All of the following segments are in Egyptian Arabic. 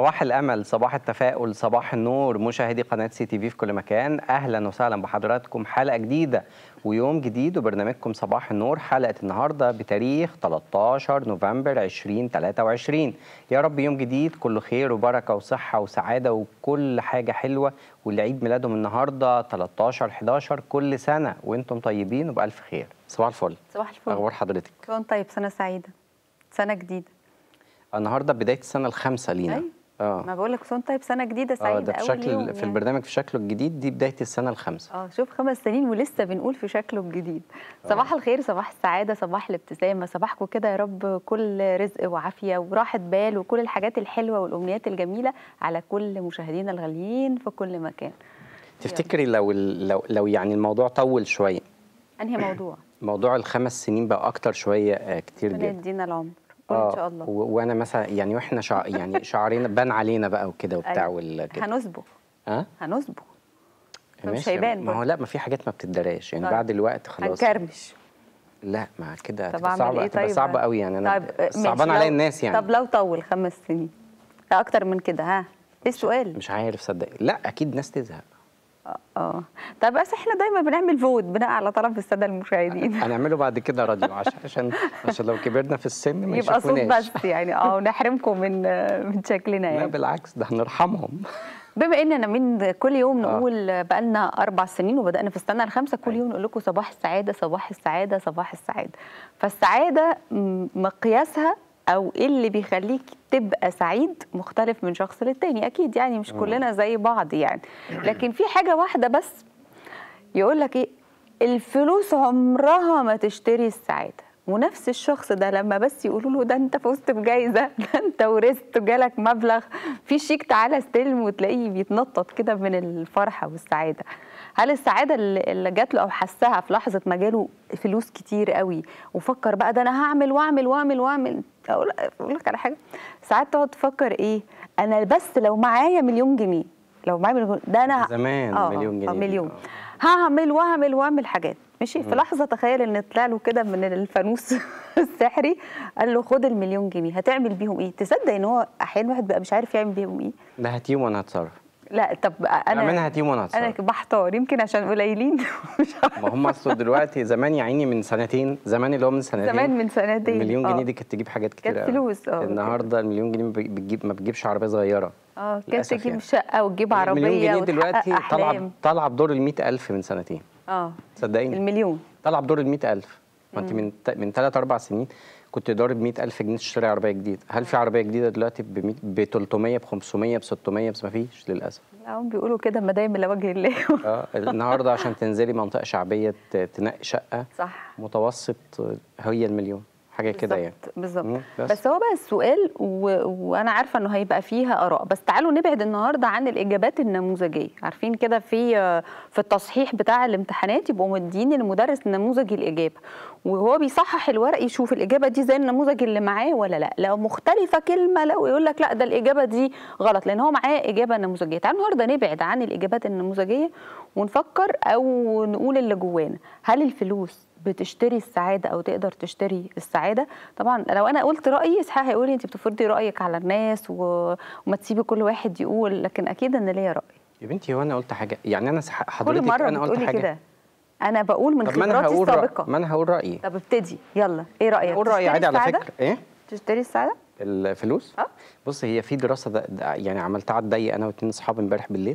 صباح الامل صباح التفاؤل صباح النور مشاهدي قناه سي تي في في كل مكان اهلا وسهلا بحضراتكم حلقه جديده ويوم جديد وبرنامجكم صباح النور حلقه النهارده بتاريخ 13 نوفمبر 2023 يا رب يوم جديد كله خير وبركه وصحه وسعاده وكل حاجه حلوه واللي عيد ميلادهم النهارده 13 11 كل سنه وانتم طيبين وبالف خير صباح الفل صباح الفل اخبار حضرتك كون طيب سنة سعيدة سنة جديدة النهارده بدايه السنه الخامسه لينا أيوة. اه ما بقول لك كون طيب سنة جديدة اه سعيدة ده في أول شكل يوم في يعني. البرنامج في شكله الجديد دي بدايه السنه الخامسه اه شوف خمس سنين ولسه بنقول في شكله الجديد صباح الخير صباح السعادة صباح الابتسامة صباحكم كده يا رب كل رزق وعافية وراحة بال وكل الحاجات الحلوة والأمنيات الجميلة على كل مشاهدينا الغاليين في كل مكان تفتكري لو ال- لو لو يعني الموضوع طول شويه أنهي موضوع موضوع الخمس سنين بقى اكتر شويه آه، كتير ربنا جدا يدينا العمر قول إن شاء الله و- وانا مثلا يعني واحنا شع... يعني شعرنا بان علينا بقى وكده وبتاع أيوة. وال كده هنصبغ ها هنصبغ مش ماشي. هيبان ما هو برضه. لا ما في حاجات ما بتدراش يعني طيب. بعد الوقت خلاص هنكرمش لا ما كده طب هتبقى اعمل صعبه ايه هتبقى طيب صعبه قوي يعني انا طيب ماشي، صعبان عليا لو- الناس يعني طب لو طول خمس سنين لا اكتر من كده ها ايه السؤال مش عارف صدقني لا اكيد ناس تزهق اه طب بس احنا دايما بنعمل فوت بناء على طلب الساده المشاهدين هنعمله بعد كده راديو عشان عشان عشان لو كبرنا في السن ما يبقى صوت يشوفوناش بس يعني اه ونحرمكم من من شكلنا لا يعني بالعكس ده هنرحمهم بما اننا من كل يوم آه. نقول بقالنا اربع سنين وبدانا في السنه الخامسه كل أيوة. يوم نقول لكم صباح السعاده صباح السعاده صباح السعاده فالسعاده م- مقياسها او ايه اللي بيخليك تبقى سعيد مختلف من شخص للتاني اكيد يعني مش كلنا زي بعض يعني لكن في حاجه واحده بس يقول لك ايه الفلوس عمرها ما تشتري السعاده ونفس الشخص ده لما بس يقولوا له ده انت فزت بجايزه ده انت ورثت وجالك مبلغ في شيك تعالى استلم وتلاقيه بيتنطط كده من الفرحه والسعاده هل السعاده اللي اللي جات له او حسها في لحظه ما جاله فلوس كتير قوي وفكر بقى ده انا هعمل واعمل واعمل واعمل اقول أقول لك على حاجه ساعات تقعد تفكر ايه انا بس لو معايا مليون جنيه لو معايا مليون جنيه ده انا ه- زمان آه، مليون آه، جنيه دي، مليون آه. هعمل واعمل واعمل حاجات ماشي في لحظه تخيل ان طلع له كده من الفانوس السحري قال له خد المليون جنيه هتعمل بيهم ايه تصدق ان هو احيانا الواحد بقى مش عارف يعمل بيهم ايه ده هاتيهم وانا هتصرف لا طب انا انا هاتيهم وانا انا هتصرف بحتار يمكن عشان قليلين مش عارفة. ما هم اصل دلوقتي زمان يا عيني من سنتين زمان اللي هو من سنتين زمان من سنتين المليون آه. جنيه دي كانت تجيب حاجات كتير كانت أوي. فلوس، آه، النهارده المليون جنيه ما بتجيب ما بتجيبش عربيه صغيره اه كانت للأسف تجيب يعني. شقه وتجيب عربيه المليون جنيه وتحقق دلوقتي طالعه أحلام. طالعه بدور ال 100000 من سنتين اه صدقيني المليون طالعه بدور ال 100000 ما انت من ت- من 3 4 سنين كنت ضارب 100000 جنيه تشتري عربيه جديده هل في عربيه جديده دلوقتي ب 100 ب 300 ب 500 ب 600 بس ما فيش للاسف لا، هم بيقولوا كده مدايم الى وجه الله اه النهارده عشان تنزلي منطقه شعبيه ت- تنقي شقه صح متوسط هي المليون حاجه كده يعني بالظبط مم، بس. بس هو بقى السؤال و... وانا عارفه انه هيبقى فيها اراء بس تعالوا نبعد النهارده عن الاجابات النموذجيه عارفين كده في في التصحيح بتاع الامتحانات يبقوا مدين المدرس نموذج الاجابه وهو بيصحح الورق يشوف الاجابه دي زي النموذج اللي معاه ولا لا لو مختلفه كلمه لو يقول لك لا ده الاجابه دي غلط لان هو معاه اجابه نموذجيه تعالوا النهارده نبعد عن الاجابات النموذجيه ونفكر او نقول اللي جوانا هل الفلوس بتشتري السعاده او تقدر تشتري السعاده طبعا لو انا قلت رايي اسحاق هيقول لي انت بتفرضي رايك على الناس و... وما تسيبي كل واحد يقول لكن اكيد انا ليا راي يا بنتي هو انا قلت حاجه يعني انا سح- كل حضرتك مره انا قلت بتقولي حاجه كده انا بقول من طب ما انا خبراتي هقول رأ... السابقه ما انا هقول رايي طب ابتدي يلا ايه رايك هقول رايي تشتري عادي على السعادة؟ فكره ايه تشتري السعاده الفلوس اه بص هي في دراسه ده ده يعني عملتها على الضيق انا واتنين اصحابي امبارح بالليل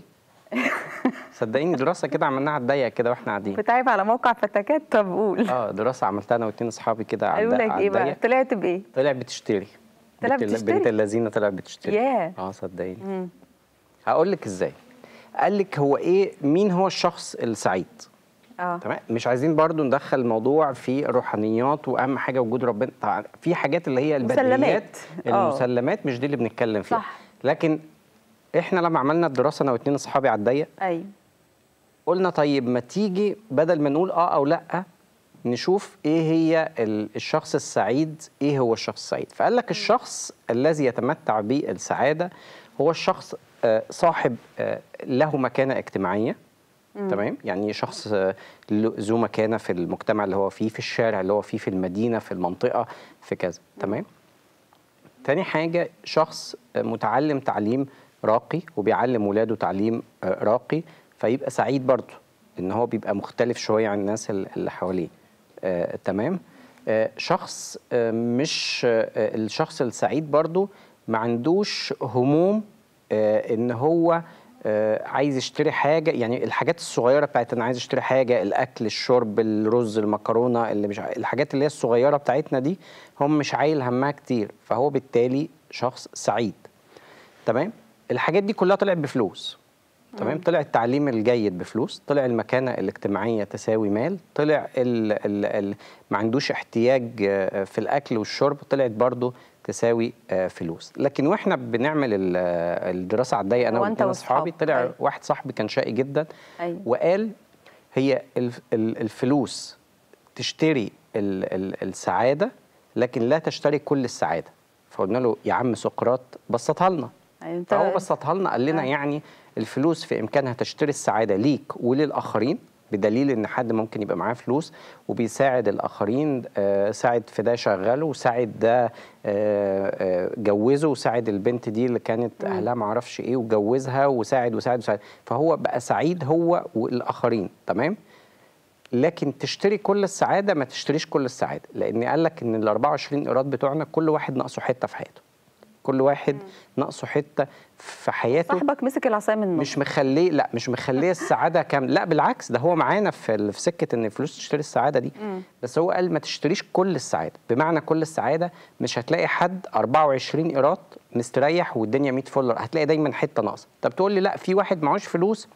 صدقيني دراسه كده عملناها على الضيق كده واحنا قاعدين بتعب على موقع فتكات طب قول اه دراسه عملتها انا واتنين اصحابي كده على قالوا الضيق لك على ايه بقى الضيق. طلعت بايه طلع بتشتري طلع بنت ال- بتشتري؟ بنت اللذينه طلع بتشتري ياه. اه صدقيني مم. هقول لك ازاي قال لك هو ايه مين هو الشخص السعيد اه تمام مش عايزين برضو ندخل الموضوع في الروحانيات واهم حاجه وجود ربنا طبعا في حاجات اللي هي البديهيات مسلمات. آه. المسلمات مش دي اللي بنتكلم فيها صح. لكن احنا لما عملنا الدراسه انا واتنين اصحابي على الضيق ايوه قلنا طيب ما تيجي بدل ما نقول اه او لا نشوف ايه هي ال- الشخص السعيد ايه هو الشخص السعيد فقال لك الشخص الذي يتمتع بالسعاده هو الشخص آه، صاحب آه، له مكانه اجتماعيه تمام يعني شخص آه، له- ذو مكانه في المجتمع اللي هو فيه في الشارع اللي هو فيه في المدينه في المنطقه في كذا تمام تاني حاجه شخص متعلم تعليم راقي وبيعلم ولاده تعليم آه، راقي فيبقى سعيد برضه ان هو بيبقى مختلف شويه عن الناس ال- اللي حواليه آه، تمام آه، شخص آه، مش آه، الشخص السعيد برضه ما عندوش هموم آه، ان هو آه، عايز يشتري حاجه يعني الحاجات الصغيره بتاعت انا عايز اشتري حاجه الاكل الشرب الرز المكرونه اللي مش ع- الحاجات اللي هي الصغيره بتاعتنا دي هم مش عايل همها كتير فهو بالتالي شخص سعيد تمام الحاجات دي كلها طلعت بفلوس تمام طلع التعليم الجيد بفلوس طلع المكانه الاجتماعيه تساوي مال طلع ال ال ال ما عندوش احتياج آه، في الاكل والشرب طلعت برضه تساوي آه، فلوس لكن واحنا بنعمل ال- آه، الدراسه على الضيق انا هو أنت واثنين اصحابي وأصحابك، طلع أيوة. واحد صاحبي كان شقي جدا أيوة. وقال هي الف- ال- الفلوس تشتري ال- ال- السعاده لكن لا تشتري كل السعاده فقلنا له يا عم سقراط بسطها لنا أيوة، أنت- فهو بسطها لنا قال لنا آه. يعني الفلوس في امكانها تشتري السعاده ليك وللاخرين بدليل ان حد ممكن يبقى معاه فلوس وبيساعد الاخرين آه، ساعد في ده شغله وساعد ده آه، آه، جوزه وساعد البنت دي اللي كانت اهلها ما اعرفش ايه وجوزها وساعد وساعد وساعد فهو بقى سعيد هو والاخرين تمام لكن تشتري كل السعاده ما تشتريش كل السعاده لان قال لك ان ال 24 ايراد بتوعنا كل واحد ناقصه حته في حياته كل واحد ناقصه حته في حياته صاحبك مسك العصايه من النص مش مخليه لا مش مخليه السعاده كامله لا بالعكس ده هو معانا في ال- في سكه ان الفلوس تشتري السعاده دي بس هو قال ما تشتريش كل السعاده بمعنى كل السعاده مش هتلاقي حد 24 ايراد مستريح والدنيا 100 فل هتلاقي دايما حته ناقصه طب تقول لي لا في واحد معهوش فلوس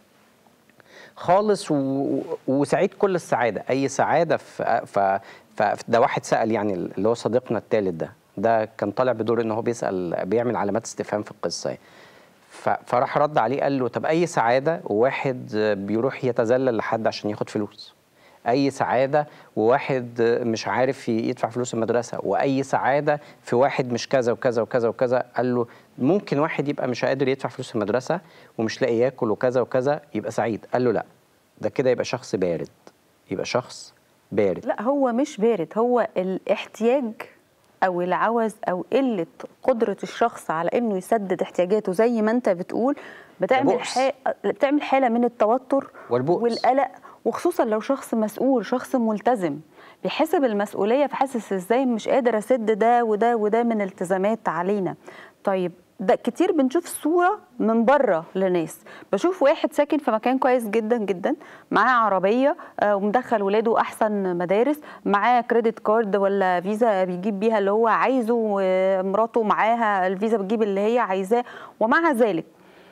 خالص و... و- وسعيد كل السعاده اي سعاده في ف... ف... ده واحد سال يعني اللي هو صديقنا الثالث ده ده كان طالع بدور ان هو بيسال بيعمل علامات استفهام في القصه يعني. ف... فراح رد عليه قال له طب اي سعاده وواحد بيروح يتذلل لحد عشان ياخد فلوس اي سعاده وواحد مش عارف يدفع فلوس المدرسه واي سعاده في واحد مش كذا وكذا وكذا وكذا قال له ممكن واحد يبقى مش قادر يدفع فلوس المدرسه ومش لاقي ياكل وكذا وكذا يبقى سعيد قال له لا ده كده يبقى شخص بارد يبقى شخص بارد لا هو مش بارد هو الاحتياج او العوز او قله قدره الشخص على انه يسدد احتياجاته زي ما انت بتقول بتعمل بؤس. حا... بتعمل حاله من التوتر والبؤس. والقلق وخصوصا لو شخص مسؤول شخص ملتزم بيحسب المسؤوليه فحاسس ازاي مش قادر اسد ده وده وده من التزامات علينا طيب ده كتير بنشوف صورة من بره لناس بشوف واحد ساكن في مكان كويس جدا جدا معاه عربية آه، ومدخل ولاده أحسن مدارس معاه كريدت كارد ولا فيزا بيجيب بيها اللي هو عايزه ومراته معاها الفيزا بتجيب اللي هي عايزاه ومع ذلك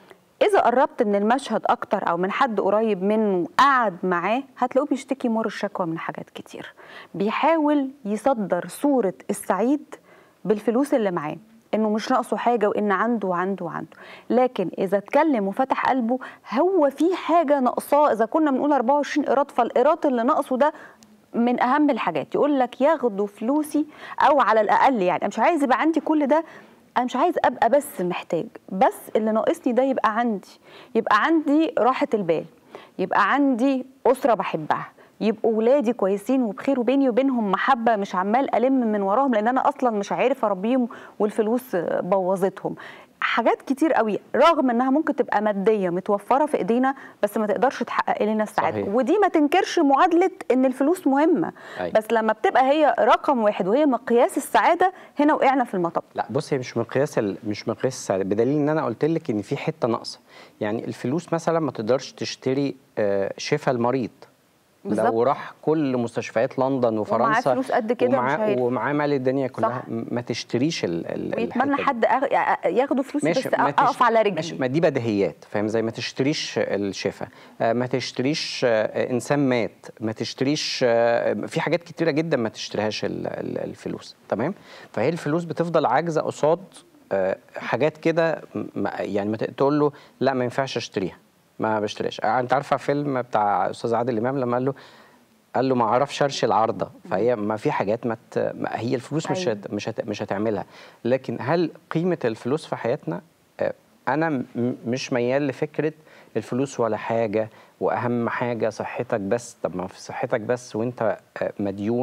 إذا قربت من المشهد أكتر أو من حد قريب منه قعد معاه هتلاقوه بيشتكي مر الشكوى من حاجات كتير بيحاول يصدر صورة السعيد بالفلوس اللي معاه انه مش ناقصه حاجه وان عنده وعنده وعنده لكن اذا اتكلم وفتح قلبه هو في حاجه ناقصاه اذا كنا بنقول 24 قيراط فالقيراط اللي ناقصه ده من اهم الحاجات يقول لك ياخدوا فلوسي او على الاقل يعني أنا مش عايز يبقى عندي كل ده انا مش عايز ابقى بس محتاج بس اللي ناقصني ده يبقى عندي يبقى عندي راحه البال يبقى عندي اسره بحبها يبقوا ولادي كويسين وبخير وبيني وبينهم محبه مش عمال الم من وراهم لان انا اصلا مش عارف اربيهم والفلوس بوظتهم حاجات كتير قوي رغم انها ممكن تبقى ماديه متوفره في ايدينا بس ما تقدرش تحقق لنا السعاده صحيح. ودي ما تنكرش معادله ان الفلوس مهمه أيوة. بس لما بتبقى هي رقم واحد وهي مقياس السعاده هنا وقعنا في المطب لا بص هي مش مقياس ال... مش مقياس السعاده بدليل ان انا قلت لك ان في حته ناقصه يعني الفلوس مثلا ما تقدرش تشتري آه، شفاء المريض بالظبط. لو راح كل مستشفيات لندن وفرنسا فلوس قد كده مش ومعاه هيدفع. ومعاه مال الدنيا كلها صح. م- ما تشتريش ال... ال... ويتمنى الحتة دي. حد أغ- ياخدوا فلوسي بس ما اقف تش- على ماشي رجلي ما دي بديهيات فاهم زي ما تشتريش الشفاء آه، ما تشتريش آه، انسان مات ما تشتريش آه، في حاجات كتيره جدا ما تشتريهاش ال- ال- الفلوس تمام فهي الفلوس بتفضل عاجزه قصاد آه، حاجات كده م- يعني ما ت- تقول له لا ما ينفعش اشتريها ما بشتريش آه، انت عارفه فيلم بتاع استاذ عادل امام لما قال له قال له ما اعرفش ارشي العارضه فهي ما في حاجات ما, ت... ما هي الفلوس مش أيوة. هت... مش هت... مش هتعملها لكن هل قيمه الفلوس في حياتنا آه، انا م... مش ميال لفكره الفلوس ولا حاجه واهم حاجه صحتك بس طب ما في صحتك بس وانت آه، مديون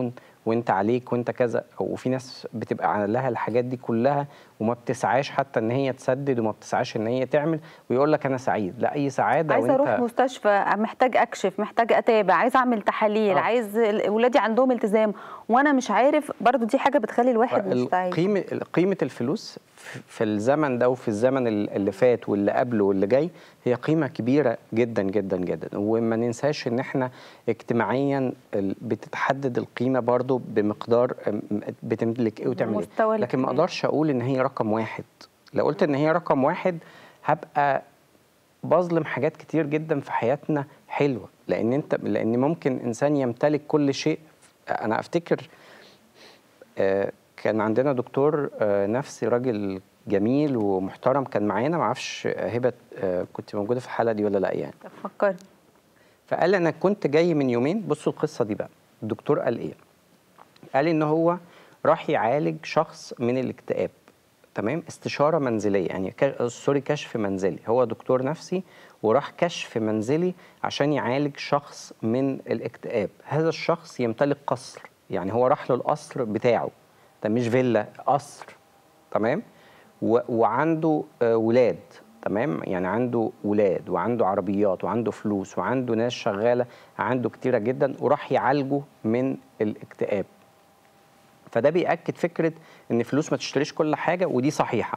وانت عليك وانت كذا وفي ناس بتبقى لها الحاجات دي كلها وما بتسعاش حتى ان هي تسدد وما بتسعاش ان هي تعمل ويقول لك انا سعيد لا اي سعاده عايزه وانت اروح مستشفى محتاج اكشف محتاج اتابع عايزه اعمل تحاليل آه. عايز اولادي عندهم التزام وانا مش عارف برضو دي حاجه بتخلي الواحد مش سعيد قيمه قيمه الفلوس في- في الزمن ده وفي الزمن ال- اللي فات واللي قبله واللي جاي هي قيمه كبيره جدا جدا جدا وما ننساش ان احنا اجتماعيا ال- بتتحدد القيمه برضو بمقدار أم، بتملك ايه وتعمل مستوى ايه لكن ما الاجتماعي. اقدرش اقول ان هي رقم واحد لو قلت ان هي رقم واحد هبقى بظلم حاجات كتير جدا في حياتنا حلوه لان انت لان ممكن انسان يمتلك كل شيء انا افتكر آه، كان عندنا دكتور آه، نفسي راجل جميل ومحترم كان معانا ما اعرفش آه، هبه آه، كنت موجوده في الحلقه دي ولا لا يعني طب فكرني فقال انا كنت جاي من يومين بصوا القصه دي بقى الدكتور قال ايه قال ان هو راح يعالج شخص من الاكتئاب تمام استشاره منزليه يعني كا- سوري كشف منزلي هو دكتور نفسي وراح كشف منزلي عشان يعالج شخص من الاكتئاب هذا الشخص يمتلك قصر يعني هو راح له القصر بتاعه ده مش فيلا قصر تمام و- وعنده آه، ولاد تمام يعني عنده ولاد وعنده عربيات وعنده فلوس وعنده ناس شغاله عنده كتيره جدا وراح يعالجه من الاكتئاب فده بيأكد فكره ان الفلوس ما تشتريش كل حاجه ودي صحيحه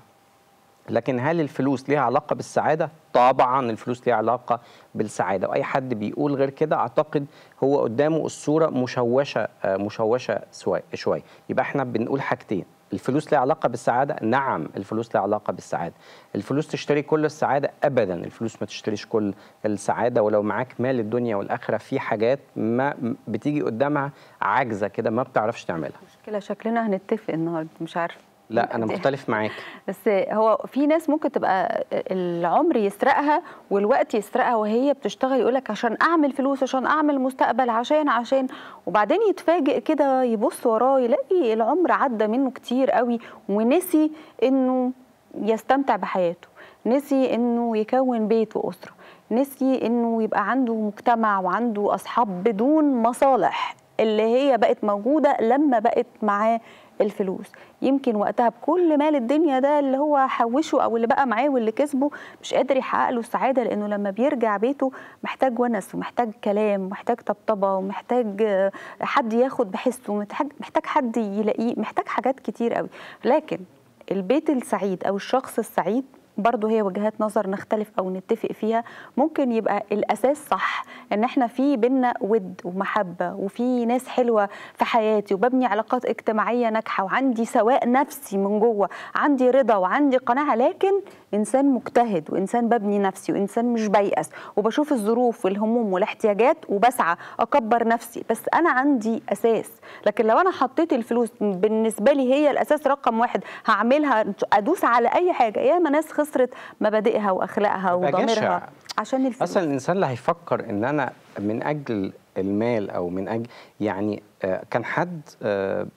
لكن هل الفلوس ليها علاقه بالسعاده طبعا الفلوس ليها علاقه بالسعاده واي حد بيقول غير كده اعتقد هو قدامه الصوره مشوشه آه، مشوشه سوا- شويه يبقى احنا بنقول حاجتين الفلوس ليها علاقه بالسعاده نعم الفلوس ليها علاقه بالسعاده الفلوس تشتري كل السعاده ابدا الفلوس ما تشتريش كل السعاده ولو معاك مال الدنيا والاخره في حاجات ما بتيجي قدامها عاجزه كده ما بتعرفش تعملها مشكله شكلنا هنتفق النهارده مش عارفه لا انا دي- مختلف معاك بس هو في ناس ممكن تبقى العمر يسرقها والوقت يسرقها وهي بتشتغل يقولك عشان اعمل فلوس عشان اعمل مستقبل عشان عشان وبعدين يتفاجئ كده يبص وراه يلاقي العمر عدى منه كتير قوي ونسي انه يستمتع بحياته نسي انه يكون بيت واسره نسي انه يبقى عنده مجتمع وعنده اصحاب بدون مصالح اللي هي بقت موجوده لما بقت معاه الفلوس يمكن وقتها بكل مال الدنيا ده اللي هو حوشه او اللي بقى معاه واللي كسبه مش قادر يحقق له السعاده لانه لما بيرجع بيته محتاج ونس ومحتاج كلام ومحتاج طبطبه ومحتاج آه، حد ياخد بحسه محتاج محتاج حد يلاقيه محتاج حاجات كتير قوي لكن البيت السعيد او الشخص السعيد برضه هي وجهات نظر نختلف او نتفق فيها ممكن يبقى الاساس صح ان احنا في بينا ود ومحبه وفي ناس حلوه في حياتي وببني علاقات اجتماعيه ناجحه وعندي سواء نفسي من جوه عندي رضا وعندي قناعه لكن انسان مجتهد وانسان ببني نفسي وانسان مش بيأس وبشوف الظروف والهموم والاحتياجات وبسعى اكبر نفسي بس انا عندي اساس لكن لو انا حطيت الفلوس بالنسبه لي هي الاساس رقم واحد هعملها ادوس على اي حاجه ياما ناس خسرت مبادئها واخلاقها يبقى جشع. وضميرها عشان الفلوس اصلا الانسان اللي هيفكر ان انا من اجل المال او من اجل يعني آه، كان حد آه،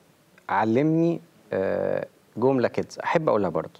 علمني آه، جمله كده احب اقولها برضه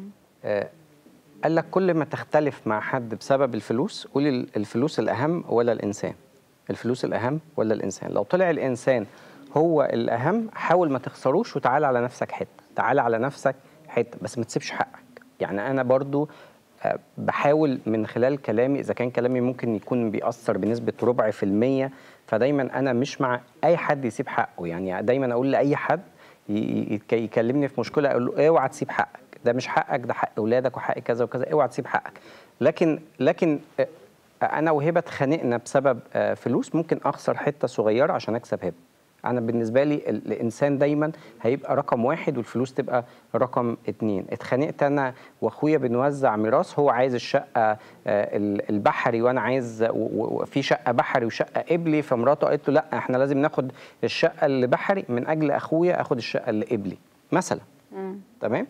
آه، قال لك كل ما تختلف مع حد بسبب الفلوس قول ال- الفلوس الاهم ولا الانسان الفلوس الاهم ولا الانسان لو طلع الانسان هو الاهم حاول ما تخسروش وتعالى على نفسك حته تعالى على نفسك حته بس ما تسيبش حقك يعني انا برضو آه، بحاول من خلال كلامي اذا كان كلامي ممكن يكون بيأثر بنسبه ربع في المية فدايما انا مش مع اي حد يسيب حقه يعني دايما اقول لاي حد ي- ي- يك- يكلمني في مشكله اقول له اوعى تسيب حقك ده مش حقك ده حق اولادك وحق كذا وكذا اوعى تسيب حقك لكن لكن آه، انا وهبه اتخانقنا بسبب آه، فلوس ممكن اخسر حته صغيره عشان اكسب هبه انا بالنسبه لي ال- الانسان دايما هيبقى رقم واحد والفلوس تبقى رقم اتنين اتخانقت انا واخويا بنوزع ميراث هو عايز الشقه آه، ال- البحري وانا عايز و- و- وفي شقه بحري وشقه قبلي فمراته قالت له لا احنا لازم ناخد الشقه اللي بحري من اجل اخويا اخد الشقه اللي قبلي مثلا تمام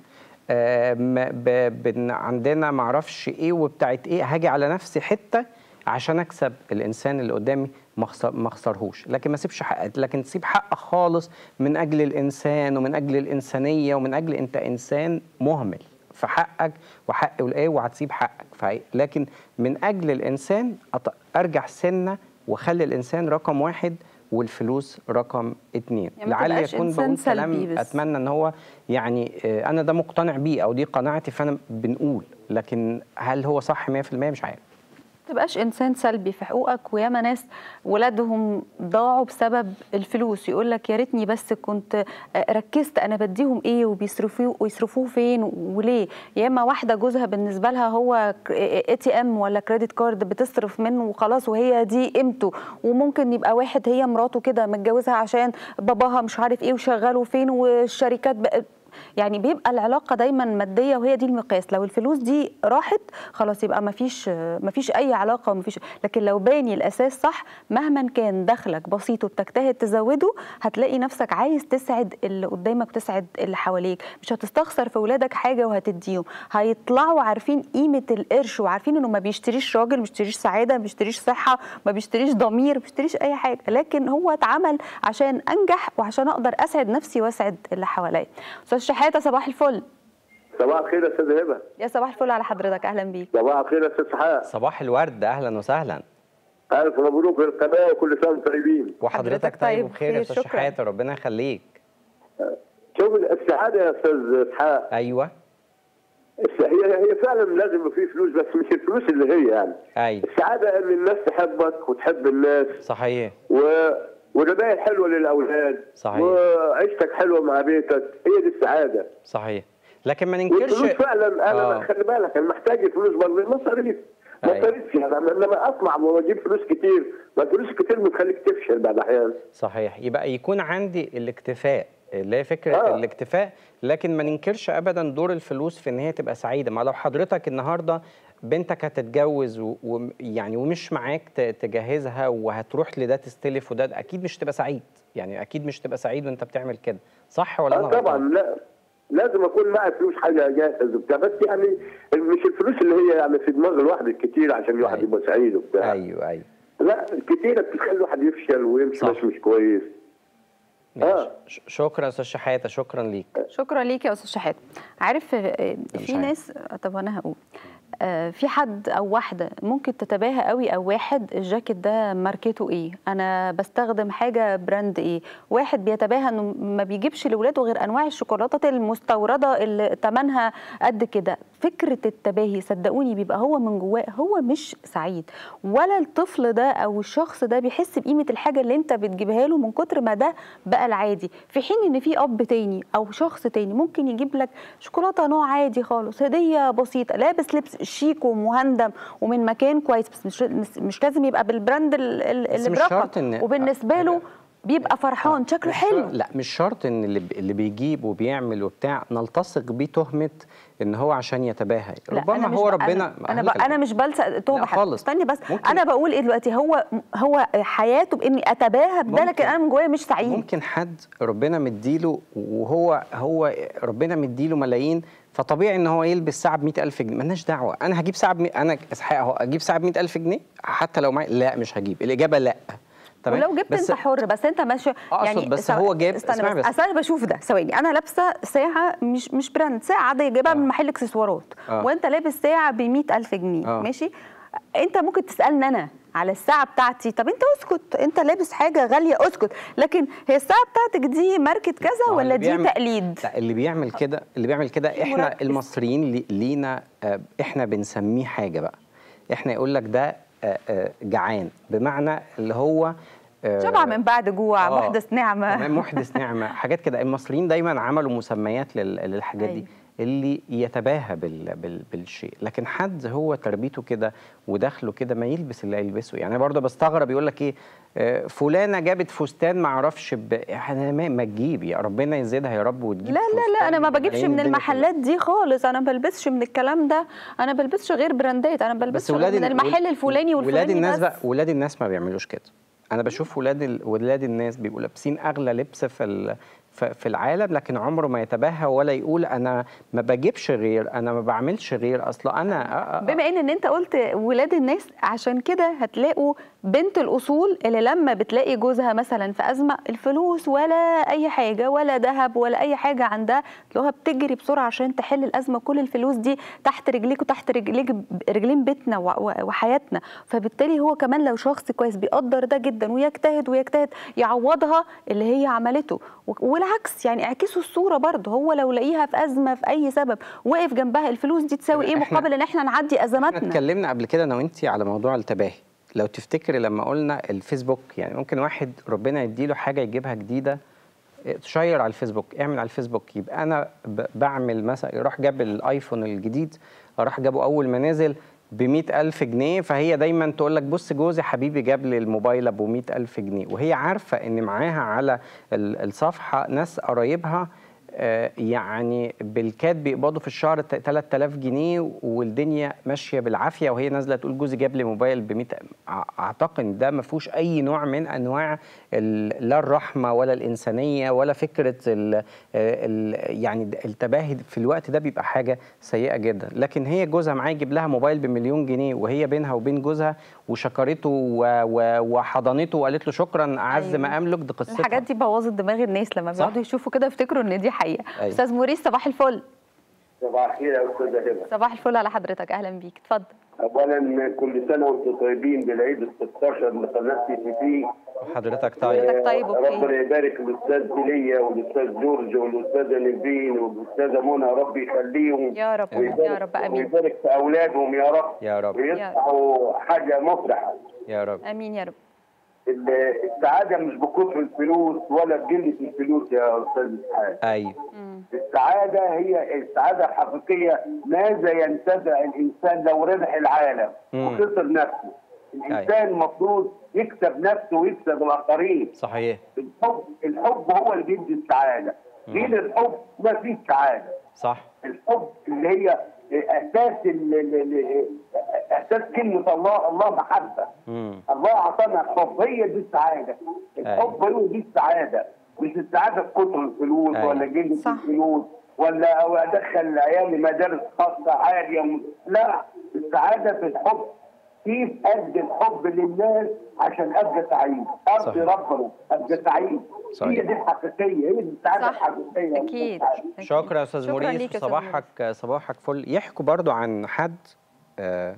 آه م- ب- بن- عندنا معرفش ايه وبتاعت ايه هاجي على نفسي حته عشان اكسب الانسان اللي قدامي ما أخسر- ما اخسرهوش لكن ما اسيبش حقك لكن تسيب حقك خالص من اجل الانسان ومن اجل الانسانيه ومن اجل انت انسان مهمل في حقك وحق الايه وهتسيب حقك فهي- لكن من اجل الانسان أط- ارجع سنه واخلي الانسان رقم واحد والفلوس رقم اتنين يعني ما لعل تبقاش يكون إنسان بقول سلبي كلام بس. اتمنى ان هو يعني آه، انا ده مقتنع بيه او دي قناعتي فانا بنقول لكن هل هو صح 100% مش عارف تبقاش انسان سلبي في حقوقك وياما ناس ولادهم ضاعوا بسبب الفلوس يقول لك يا ريتني بس كنت ركزت انا بديهم ايه وبيصرفوه ويصرفوه فين وليه ياما واحده جوزها بالنسبه لها هو اي تي ام ولا كريدت كارد بتصرف منه وخلاص وهي دي قيمته وممكن يبقى واحد هي مراته كده متجوزها عشان باباها مش عارف ايه وشغاله فين والشركات بقى يعني بيبقى العلاقه دايما ماديه وهي دي المقياس لو الفلوس دي راحت خلاص يبقى ما فيش ما فيش اي علاقه وما فيش لكن لو باني الاساس صح مهما كان دخلك بسيط وبتجتهد تزوده هتلاقي نفسك عايز تسعد اللي قدامك وتسعد اللي حواليك مش هتستخسر في ولادك حاجه وهتديهم هيطلعوا عارفين قيمه القرش وعارفين انه ما بيشتريش راجل ما بيشتريش سعاده ما بيشتريش صحه ما بيشتريش ضمير ما بيشتريش اي حاجه لكن هو اتعمل عشان انجح وعشان اقدر اسعد نفسي واسعد اللي حواليا استاذ شحاته صباح الفل صباح الخير يا استاذ هبه يا صباح الفل على حضرتك اهلا بيك صباح الخير يا استاذ سحاق صباح الورد اهلا وسهلا الف مبروك للقناه وكل سنه وانتم طيبين وحضرتك حضرتك طيب طيب وبخير يا بخير، استاذ شكراً. شحاته ربنا يخليك شوف السعاده يا استاذ اسحاق ايوه الس- هي هي فعلا لازم يبقى في فلوس بس مش الفلوس اللي هي يعني ايوه السعاده ان الناس تحبك وتحب الناس صحيح و ورباية حلوه للاولاد صحيح. وعيشتك حلوه مع بيتك هي دي السعاده صحيح لكن ما ننكرش والفلوس فعلا انا آه. خلي بالك انا محتاج الفلوس برضه مصاريف أيوة. مصاريف يعني أنا لما اطمع واجيب فلوس كتير ما الفلوس كتير بتخليك تفشل بعد احيان صحيح يبقى يكون عندي الاكتفاء اللي هي فكره آه. الاكتفاء لكن ما ننكرش ابدا دور الفلوس في ان هي تبقى سعيده ما لو حضرتك النهارده بنتك هتتجوز ويعني ومش معاك ت- تجهزها وهتروح لده تستلف وده اكيد مش تبقى سعيد يعني اكيد مش تبقى سعيد وانت بتعمل كده صح ولا انا اه طبعا غلطان؟ لا لازم اكون معي فلوس حاجه جاهز وبتاع بس يعني مش الفلوس اللي هي يعني في دماغ الواحد الكتير عشان الواحد أيوة. يبقى سعيد وبتاع ايوه ايوه لا الكتيره بتخلي الواحد يفشل ويمشي صح. مش مش كويس ماشي آه. ش- شكرا يا استاذ شحاته شكرا ليك شكرا ليك يا استاذ شحاته عارف آه، مش في عارف. ناس طب انا هقول آه، في حد او واحده ممكن تتباهى قوي او واحد الجاكيت ده ماركته ايه انا بستخدم حاجه براند ايه واحد بيتباهى انه ما بيجيبش لاولاده غير انواع الشوكولاتات المستورده اللي ثمنها قد كده فكره التباهي صدقوني بيبقى هو من جواه هو مش سعيد ولا الطفل ده او الشخص ده بيحس بقيمه الحاجه اللي انت بتجيبها له من كتر ما ده بقى العادي في حين ان في اب تاني او شخص تاني ممكن يجيب لك شوكولاته نوع عادي خالص هديه بسيطه لابس لبس شيك ومهندم ومن مكان كويس بس مش مش- مش لازم يبقى بالبراند ال- ال- بس اللي مش برقم شرط إن- وبالنسبه له بيبقى فرحان شكله مش حلو شرط- لا مش شرط ان اللي, اللي بيجيب وبيعمل وبتاع نلتصق بيه تهمه ان هو عشان يتباهى لا، ربما أنا مش هو ب- ربنا انا انا, هقول ب... لك أنا مش بلسق تهمه لا حد خالص. استني بس ممكن- انا بقول ايه دلوقتي هو هو حياته باني اتباهى بده لكن ممكن. انا من جوايا مش سعيد ممكن حد ربنا مديله وهو هو ربنا مديله ملايين فطبيعي ان هو يلبس ساعه ب ألف جنيه مالناش دعوه انا هجيب ساعه ب انا اسحاق اهو اجيب ساعه ب ألف جنيه حتى لو معي لا مش هجيب الاجابه لا تمام ولو جبت بس انت حر بس انت ماشي أقصد يعني بس سو- هو جاب- استنى اسمعي بس, بس. اصل انا بشوف ده ثواني انا لابسه ساعه مش مش براند ساعه عاديه جايبها آه. من محل اكسسوارات آه. وانت لابس ساعه ب ألف جنيه آه. ماشي انت ممكن تسالني انا على الساعه بتاعتي طب انت اسكت انت لابس حاجه غاليه اسكت لكن هي الساعه بتاعتك دي ماركه كذا ما هو ولا اللي دي بيعمل- تقليد لا اللي بيعمل كده اللي بيعمل كده احنا مركز. المصريين لي- لينا آه، احنا بنسميه حاجه بقى احنا يقول لك ده آه، آه، جعان بمعنى اللي هو آه، شبع من بعد جوع آه، محدث نعمه تمام محدث نعمه حاجات كده المصريين دايما عملوا مسميات لل- للحاجات دي أيوة. اللي يتباهى بال بال بالشيء لكن حد هو تربيته كده ودخله كده ما يلبس اللي يلبسه يعني برضه بستغرب يقول لك ايه آه، فلانه جابت فستان ما اعرفش ب... احنا ما, ما تجيب يا ربنا يزيدها يا رب وتجيب لا لا لا فستان انا ما بملايين بجيبش من الدنيا المحلات دي خالص انا بلبسش من الكلام ده انا بلبسش غير براندات انا بلبسش غير من ال- المحل الفلاني ولاد والفلاني الناس بس بقى ولاد الناس ما بيعملوش كده انا بشوف ولاد ال... ولاد الناس بيبقوا لابسين اغلى لبس في ال... ف- في العالم لكن عمره ما يتباهى ولا يقول انا ما بجيبش غير انا ما بعملش غير اصل انا أ- أ- بما ان ان انت قلت ولاد الناس عشان كده هتلاقوا بنت الاصول اللي لما بتلاقي جوزها مثلا في ازمه الفلوس ولا اي حاجه ولا ذهب ولا اي حاجه عندها تلاقوها بتجري بسرعه عشان تحل الازمه كل الفلوس دي تحت رجليك وتحت رجليك رجلين بيتنا و- و- وحياتنا فبالتالي هو كمان لو شخص كويس بيقدر ده جدا ويجتهد ويجتهد يعوضها اللي هي عملته و- والعكس يعني اعكسوا الصوره برضه هو لو لاقيها في ازمه في اي سبب وقف جنبها الفلوس دي تساوي ايه إحنا- مقابل ان احنا نعدي احنا ازماتنا اتكلمنا قبل كده انا وانتي على موضوع التباهي لو تفتكري لما قلنا الفيسبوك يعني ممكن واحد ربنا يديله حاجه يجيبها جديده اه، تشير على الفيسبوك اعمل على الفيسبوك يبقى انا ب- بعمل مثلا يروح جاب الايفون الجديد راح جابه اول ما نزل ب ألف جنيه فهي دايما تقول لك بص جوزي حبيبي جاب لي الموبايل ابو ألف جنيه وهي عارفه ان معاها على ال- الصفحه ناس قرايبها آه، يعني بالكاد بيقبضوا في الشهر ت- 3000 جنيه والدنيا ماشيه بالعافيه وهي نازله تقول جوزي جاب لي موبايل ب 100 ع- اعتقد ده ما فيهوش اي نوع من انواع ال- لا الرحمه ولا الانسانيه ولا فكره ال ال يعني د- التباهي في الوقت ده بيبقى حاجه سيئه جدا لكن هي جوزها معاه يجيب لها موبايل بمليون جنيه وهي بينها وبين جوزها وشكرته و- و- وحضنته وقالت له شكرا اعز أيوة. ما املك دي قصتها الحاجات دي بوظت دماغ الناس لما صح. بيقعدوا يشوفوا كده يفتكروا ان دي حقيقه أيوة. استاذ موريس صباح الفل صباح الخير يا استاذه هبه صباح الفل على حضرتك اهلا بيك اتفضل اولا كل سنه وانتم طيبين بالعيد ال 16 لقناه تي في حضرتك طيب حضرتك طيب وبخير. ربنا يبارك الاستاذ ايليا والاستاذ جورج والاستاذه نيفين والاستاذه منى ربي يخليهم يا رب ويبارك- يا رب امين ويبارك في اولادهم يا رب يا رب ويصنعوا حاجه مفرحه يا رب امين يا رب ال- السعاده مش بكثر الفلوس ولا بقله الفلوس يا استاذ اسحاق ايوه مم. السعاده هي السعاده الحقيقيه ماذا ينتفع الانسان لو ربح العالم مم. وخسر نفسه الانسان المفروض يكسب نفسه ويكسب الاخرين صحيح الحب الحب هو اللي بيدي السعاده غير الحب ما فيش سعاده صح الحب اللي هي اساس ال- ال- ال- اساس كلمه الله الله محبه امم الله اعطانا الحب هي دي السعاده الحب هو دي السعاده مش السعاده في كتر الفلوس أيوة. ولا قله صح. الفلوس ولا او ادخل عيالي مدارس خاصه عاليه م- لا السعاده في الحب كيف ادي الحب للناس عشان ابقى سعيد ارضي صحيح. ربنا ابقى سعيد صحيح. هي دي الحقيقيه هي دي السعاده صح الحقيقيه اكيد أكيد. شكرا يا استاذ شكراً موريس ليك يا أستاذ صباحك صباحك فل يحكوا برضو عن حد آه،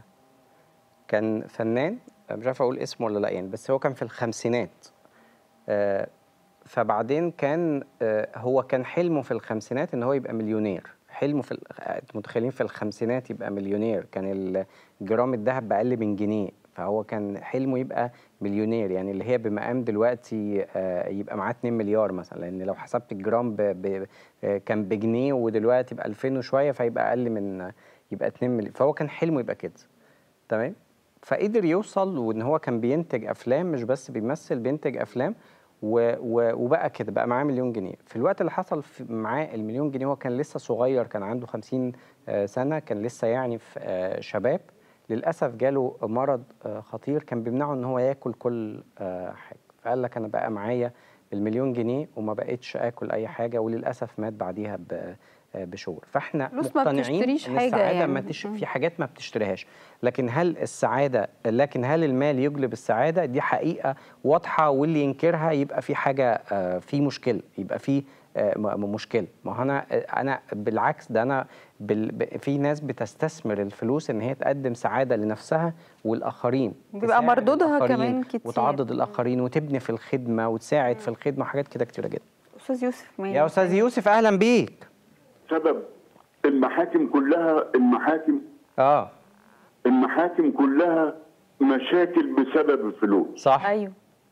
كان فنان مش عارف اقول اسمه ولا لا يعني بس هو كان في الخمسينات آه، فبعدين كان آه، هو كان حلمه في الخمسينات ان هو يبقى مليونير حلمه في ال- آه، متخيلين في الخمسينات يبقى مليونير كان الجرام الذهب بأقل من جنيه فهو كان حلمه يبقى مليونير يعني اللي هي بمقام دلوقتي آه، يبقى معاه 2 مليار مثلا لان لو حسبت الجرام ب ب آه، كان بجنيه ودلوقتي ب 2000 وشويه فيبقى اقل من يبقى 2 مليار فهو كان حلمه يبقى كده تمام فقدر يوصل وان هو كان بينتج افلام مش بس بيمثل بينتج افلام و و وبقى كده بقى معاه مليون جنيه في الوقت اللي حصل في معاه المليون جنيه هو كان لسه صغير كان عنده 50 آه، سنه كان لسه يعني في آه، شباب للاسف جاله مرض آه، خطير كان بيمنعه ان هو ياكل كل آه، حاجه فقال لك انا بقى معايا المليون جنيه وما بقتش اكل اي حاجه وللاسف مات بعديها ب- آه، بشهور فاحنا فلوس ما مقتنعين بتشتريش ان حاجة السعاده يعني. ما تش... مم. في حاجات ما بتشتريهاش لكن هل السعاده لكن هل المال يجلب السعاده دي حقيقه واضحه واللي ينكرها يبقى في حاجه آه، في مشكله يبقى في آه، م- م- مشكله ما هو انا آه، انا بالعكس ده انا بال... ب- في ناس بتستثمر الفلوس ان هي تقدم سعاده لنفسها والاخرين بيبقى تساعد مردودها الآخرين كمان كتير. وتعضد الاخرين وتبني في الخدمه وتساعد في الخدمه وحاجات كده كتيره جدا استاذ يوسف مين يا استاذ يوسف اهلا بيك سبب المحاكم كلها المحاكم اه المحاكم كلها مشاكل بسبب الفلوس صح ايوه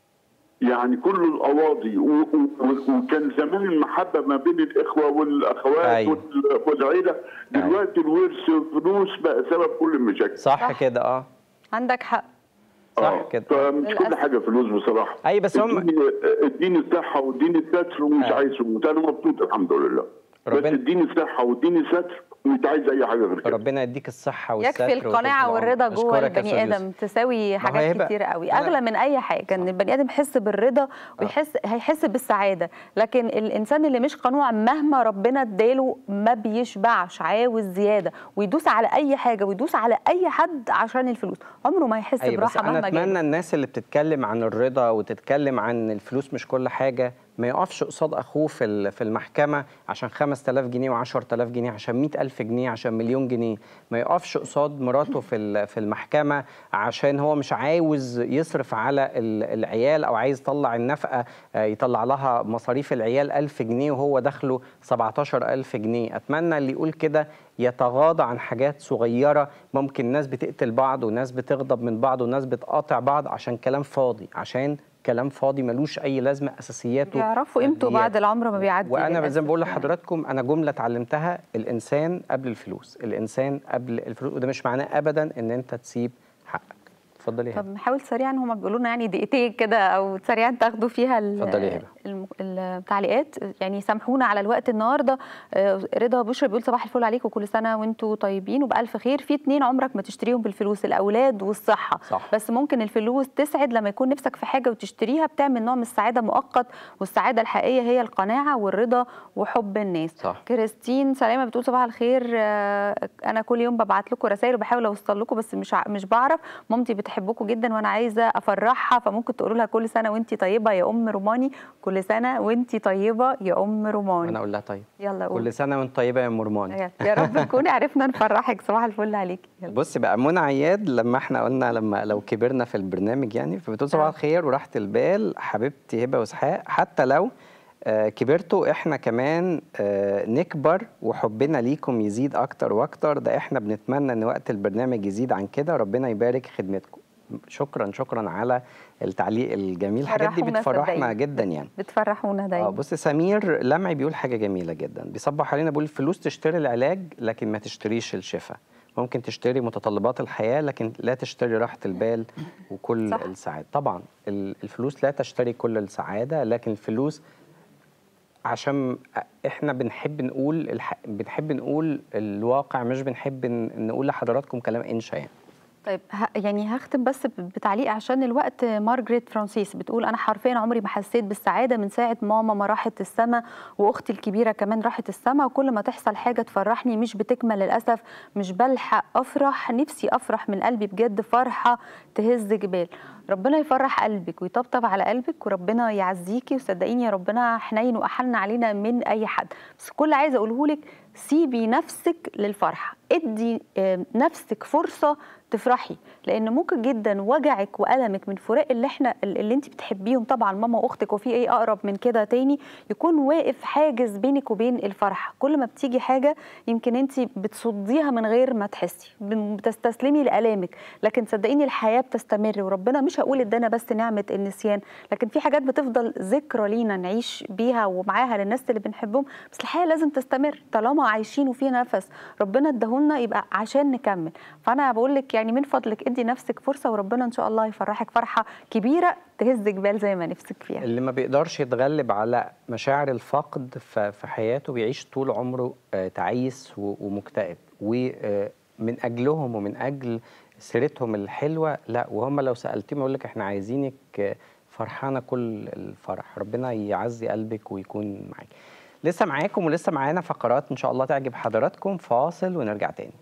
يعني كل القواضي و- و- و- وكان زمان المحبه ما بين الاخوه والاخوات أيوة. وال- والعيله دلوقتي الورث والفلوس بقى سبب كل المشاكل صح صح. كده اه عندك حق صح آه، كده. فمش كل للأسف. حاجه فلوس بصراحه أي بس هم- اديني اديني الصحه واديني الستر ومش أيوة. عايز اموت انا مبسوط الحمد لله بس ربنا- اديني الصحه واديني ستر مش عايز اي حاجه غير كده ربنا يديك الصحه والستر يكفي القناعه وطول والرضا العمر. جوه أشكرك يا البني أستاذ ادم يوسف. تساوي ما هي حاجات بقى- كتير قوي أنا- اغلى من اي حاجه ان البني ادم يحس بالرضا ويحس هيحس بالسعاده لكن الانسان اللي مش قنوع مهما ربنا اداله ما بيشبعش عاوز زياده ويدوس على اي حاجه ويدوس على اي حد عشان الفلوس عمره ما يحس أيوة بس براحه انا مهما اتمنى جاله الناس اللي بتتكلم عن الرضا وتتكلم عن الفلوس مش كل حاجه ما يقفش قصاد اخوه في ال- في المحكمه عشان 5000 جنيه و10000 جنيه عشان 100000 جنيه عشان مليون جنيه ما يقفش قصاد مراته في ال- في المحكمه عشان هو مش عاوز يصرف على ال- العيال او عايز يطلع النفقه آه، يطلع لها مصاريف العيال 1000 جنيه وهو دخله 17000 جنيه اتمنى اللي يقول كده يتغاضى عن حاجات صغيره ممكن ناس بتقتل بعض وناس بتغضب من بعض وناس بتقاطع بعض عشان كلام فاضي عشان كلام فاضي ملوش اي لازمه اساسياته يعرفوا قيمته ماديات. بعد العمر ما بيعدي وانا زي للأسف ما بقول يعني. لحضراتكم انا جمله اتعلمتها الانسان قبل الفلوس الانسان قبل الفلوس وده مش معناه ابدا ان انت تسيب حقك اتفضلي يا طب هبه نحاول سريعا هما بيقولوا لنا يعني دقيقتين كده او سريعا تاخدوا فيها ال- اتفضلي يا هبة. الم- التعليقات يعني سامحونا على الوقت النهارده آه، رضا بشرى بيقول صباح الفل عليكم كل سنه وانتم طيبين وبالف خير في اتنين عمرك ما تشتريهم بالفلوس الاولاد والصحه صح. بس ممكن الفلوس تسعد لما يكون نفسك في حاجه وتشتريها بتعمل نوع من السعاده مؤقت والسعاده الحقيقيه هي القناعه والرضا وحب الناس صح. كريستين سلامه بتقول صباح الخير آه، انا كل يوم ببعت لكم رسائل وبحاول اوصل لكم بس مش ع- مش بعرف مامتي بتحبكم جدا وانا عايزه افرحها فممكن تقولوا لها كل سنه وانت طيبه يا ام روماني كل سنه وانت طيبه يا ام روماني وانا اقول لها طيب يلا قول كل سنه وانت طيبه يا مرمان يا رب نكون عرفنا نفرحك صباح الفل عليكي يلا. بص بقى منى عياد لما احنا قلنا لما لو كبرنا في البرنامج يعني فبتقول صباح آه. الخير وراحه البال حبيبتي هبه واسحاق حتى لو آه، كبرتوا احنا كمان آه، نكبر وحبنا ليكم يزيد اكتر واكتر ده احنا بنتمنى ان وقت البرنامج يزيد عن كده ربنا يبارك خدمتكم شكرا شكرا على التعليق الجميل الحاجات دي فرحونا بتفرحنا صدقيني. جدا يعني بتفرحونا اه دايما بص سمير لمعي بيقول حاجه جميله جدا بيصبح علينا بيقول الفلوس تشتري العلاج لكن ما تشتريش الشفاء ممكن تشتري متطلبات الحياه لكن لا تشتري راحه البال وكل صح. صح. السعاده طبعا ال- الفلوس لا تشتري كل السعاده لكن الفلوس عشان احنا بنحب نقول الح... بنحب نقول الواقع مش بنحب ن- نقول لحضراتكم كلام انشا يعني طيب ه- يعني هختم بس ب- بتعليق عشان الوقت مارجريت فرانسيس بتقول انا حرفيا عمري ما حسيت بالسعاده من ساعه ماما ما راحت السما واختي الكبيره كمان راحت السما وكل ما تحصل حاجه تفرحني مش بتكمل للاسف مش بلحق افرح نفسي افرح من قلبي بجد فرحه تهز جبال ربنا يفرح قلبك ويطبطب على قلبك وربنا يعزيكي وصدقيني يا ربنا حنين واحن علينا من اي حد بس كل اللي عايزه اقوله لك سيبي نفسك للفرحه ادي آه، نفسك فرصه تفرحي لان ممكن جدا وجعك والمك من فراق اللي احنا اللي انت بتحبيهم طبعا ماما واختك وفي ايه اقرب من كده تاني يكون واقف حاجز بينك وبين الفرحه كل ما بتيجي حاجه يمكن انت بتصديها من غير ما تحسي بتستسلمي لالامك لكن صدقيني الحياه بتستمر وربنا مش هقول ادانا بس نعمه النسيان لكن في حاجات بتفضل ذكرى لينا نعيش بيها ومعاها للناس اللي بنحبهم بس الحياه لازم تستمر طالما عايشين وفي نفس ربنا اداهولنا يبقى عشان نكمل فانا بقول لك يعني من فضلك ادي نفسك فرصه وربنا ان شاء الله يفرحك فرحه كبيره تهز جبال زي ما نفسك فيها اللي ما بيقدرش يتغلب على مشاعر الفقد ف- في حياته بيعيش طول عمره آه، تعيس و- ومكتئب ومن اجلهم ومن اجل سيرتهم الحلوه لا وهم لو سالتيهم يقول لك احنا عايزينك آه، فرحانه كل الفرح ربنا يعزي قلبك ويكون معاك لسه معاكم ولسه معانا فقرات ان شاء الله تعجب حضراتكم فاصل ونرجع تاني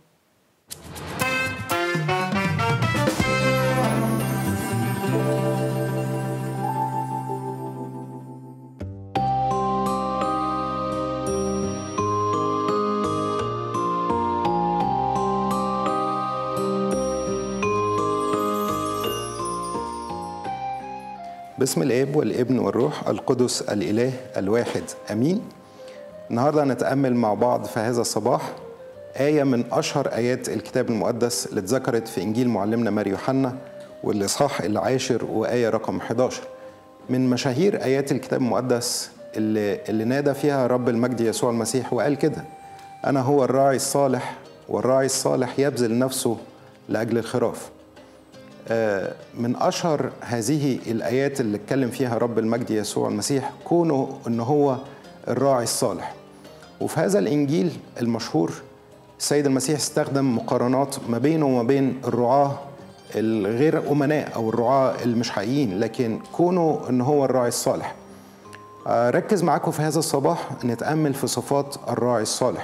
باسم الاب والابن والروح القدس الاله الواحد امين النهارده هنتامل مع بعض في هذا الصباح ايه من اشهر ايات الكتاب المقدس اللي اتذكرت في انجيل معلمنا ماري يوحنا والاصحاح العاشر وايه رقم 11 من مشاهير ايات الكتاب المقدس اللي, اللي نادى فيها رب المجد يسوع المسيح وقال كده انا هو الراعي الصالح والراعي الصالح يبذل نفسه لاجل الخراف من اشهر هذه الايات اللي اتكلم فيها رب المجد يسوع المسيح كونه ان هو الراعي الصالح وفي هذا الانجيل المشهور السيد المسيح استخدم مقارنات ما بينه وما بين الرعاة الغير أمناء أو الرعاة المش حقيقيين لكن كونه أن هو الراعي الصالح آه، ركز معاكم في هذا الصباح نتأمل في صفات الراعي الصالح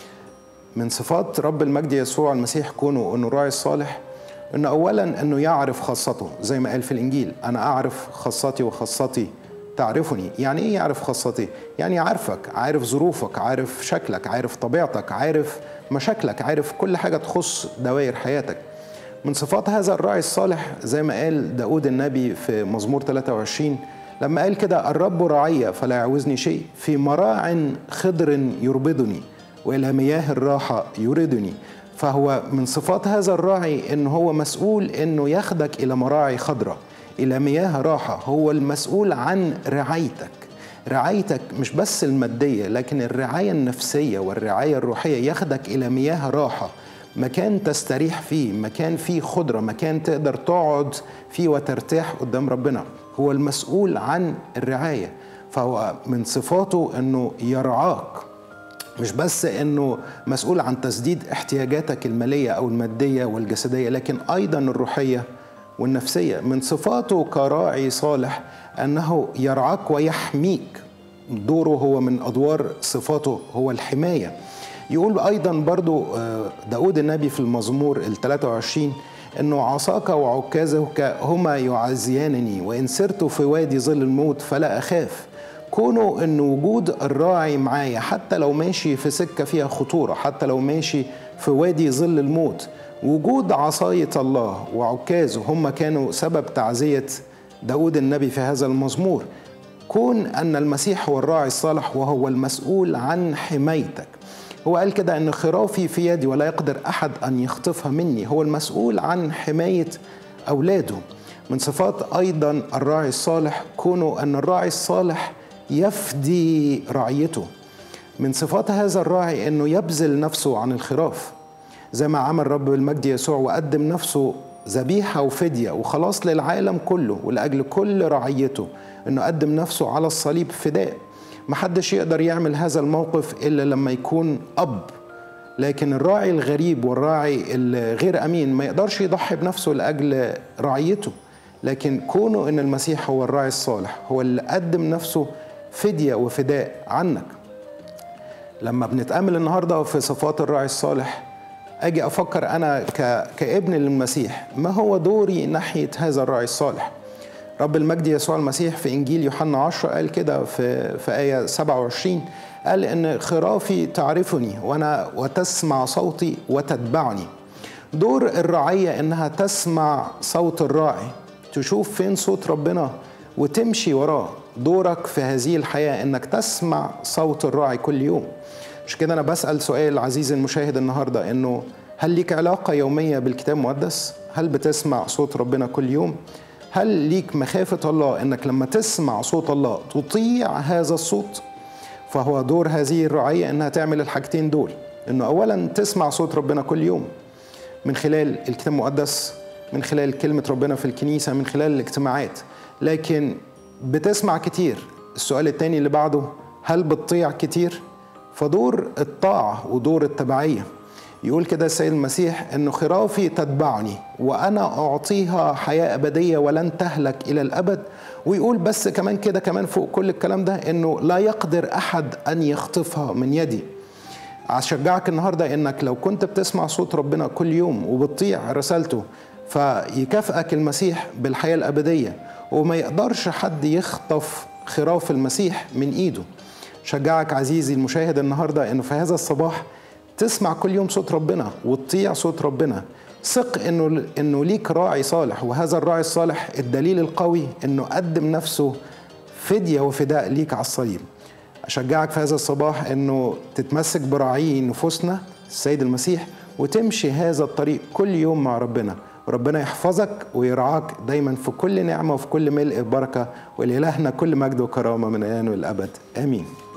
من صفات رب المجد يسوع المسيح كونه انه الراعي الصالح انه اولا انه يعرف خاصته زي ما قال في الانجيل انا اعرف خاصتي وخاصتي تعرفني يعني ايه يعرف خاصتي يعني عارفك عارف ظروفك عارف شكلك عارف طبيعتك عارف مشاكلك عارف كل حاجه تخص دوائر حياتك من صفات هذا الراعي الصالح زي ما قال داود النبي في مزمور 23 لما قال كده الرب راعي فلا يعوزني شيء في مراع خضر يربدني والى مياه الراحه يردني فهو من صفات هذا الراعي ان هو مسؤول انه ياخدك الى مراعي خضراء الى مياه راحه هو المسؤول عن رعايتك رعايتك مش بس الماديه لكن الرعايه النفسيه والرعايه الروحيه ياخدك الى مياه راحه مكان تستريح فيه مكان فيه خضره مكان تقدر تقعد فيه وترتاح قدام ربنا هو المسؤول عن الرعايه فهو من صفاته انه يرعاك مش بس انه مسؤول عن تسديد احتياجاتك الماليه او الماديه والجسديه لكن ايضا الروحيه والنفسيه من صفاته كراعي صالح انه يرعاك ويحميك دوره هو من ادوار صفاته هو الحمايه يقول ايضا برضو آه، داود النبي في المزمور ال 23 انه عصاك وعكازك هما يعزيانني وان سرت في وادي ظل الموت فلا اخاف كونه ان وجود الراعي معايا حتى لو ماشي في سكه فيها خطوره حتى لو ماشي في وادي ظل الموت وجود عصايه الله وعكازه هم كانوا سبب تعزيه داود النبي في هذا المزمور كون ان المسيح هو الراعي الصالح وهو المسؤول عن حمايتك هو قال كده ان خرافي في يدي ولا يقدر احد ان يخطفها مني هو المسؤول عن حمايه اولاده من صفات ايضا الراعي الصالح كونه ان الراعي الصالح يفدي رعيته من صفات هذا الراعي انه يبذل نفسه عن الخراف زي ما عمل رب المجد يسوع وقدم نفسه ذبيحه وفديه وخلاص للعالم كله ولاجل كل رعيته انه قدم نفسه على الصليب فداء محدش يقدر يعمل هذا الموقف الا لما يكون اب لكن الراعي الغريب والراعي الغير امين ما يقدرش يضحي بنفسه لاجل رعيته لكن كونه ان المسيح هو الراعي الصالح هو اللي قدم نفسه فديه وفداء عنك لما بنتامل النهارده في صفات الراعي الصالح اجي افكر انا ك... كابن للمسيح ما هو دوري ناحيه هذا الراعي الصالح رب المجد يسوع المسيح في انجيل يوحنا 10 قال كده في في ايه 27 قال ان خرافي تعرفني وانا وتسمع صوتي وتتبعني دور الرعيه انها تسمع صوت الراعي تشوف فين صوت ربنا وتمشي وراه دورك في هذه الحياه انك تسمع صوت الراعي كل يوم مش كده انا بسال سؤال عزيزي المشاهد النهارده انه هل ليك علاقه يوميه بالكتاب المقدس هل بتسمع صوت ربنا كل يوم هل ليك مخافه الله انك لما تسمع صوت الله تطيع هذا الصوت فهو دور هذه الرعيه انها تعمل الحاجتين دول انه اولا تسمع صوت ربنا كل يوم من خلال الكتاب المقدس من خلال كلمه ربنا في الكنيسه من خلال الاجتماعات لكن بتسمع كتير السؤال التاني اللي بعده هل بتطيع كتير فدور الطاعة ودور التبعية يقول كده السيد المسيح انه خرافي تتبعني وانا اعطيها حياه ابديه ولن تهلك الى الابد ويقول بس كمان كده كمان فوق كل الكلام ده انه لا يقدر احد ان يخطفها من يدي اشجعك النهارده انك لو كنت بتسمع صوت ربنا كل يوم وبتطيع رسالته فيكافئك المسيح بالحياه الابديه وما يقدرش حد يخطف خراف المسيح من ايده شجعك عزيزي المشاهد النهارده انه في هذا الصباح تسمع كل يوم صوت ربنا وتطيع صوت ربنا ثق انه انه ليك راعي صالح وهذا الراعي الصالح الدليل القوي انه قدم نفسه فديه وفداء ليك على الصليب اشجعك في هذا الصباح انه تتمسك براعي نفوسنا السيد المسيح وتمشي هذا الطريق كل يوم مع ربنا وربنا يحفظك ويرعاك دايما في كل نعمه وفي كل ملء بركه ولإلهنا كل مجد وكرامه من الان والابد امين